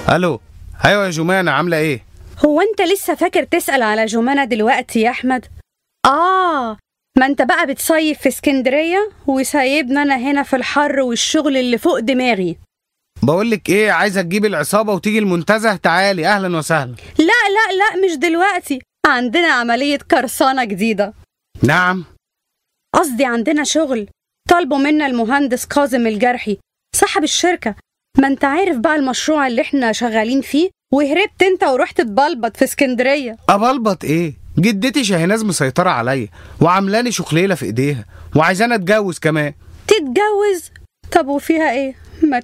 الو ايوه يا جمانة عاملة ايه؟ هو انت لسه فاكر تسأل على جمانة دلوقتي يا احمد اه ما انت بقى بتصيف في اسكندرية وسايبنا انا هنا في الحر والشغل اللي فوق دماغي بقولك ايه عايزة تجيبي العصابة وتيجي المنتزه تعالي اهلا وسهلا لا لا لا مش دلوقتي عندنا عملية قرصنة جديدة نعم قصدي عندنا شغل طالبوا منا المهندس كاظم الجرحي صاحب الشركة ما انت عارف بقى المشروع اللي احنا شغالين فيه وهربت انت ورحت تبلبط في اسكندرية ابلبط ايه؟ جدتي شاهناز مسيطرة عليا وعاملاني شخليلة في ايديها وعايزاني اتجوز كمان تتجوز طب وفيها ايه ما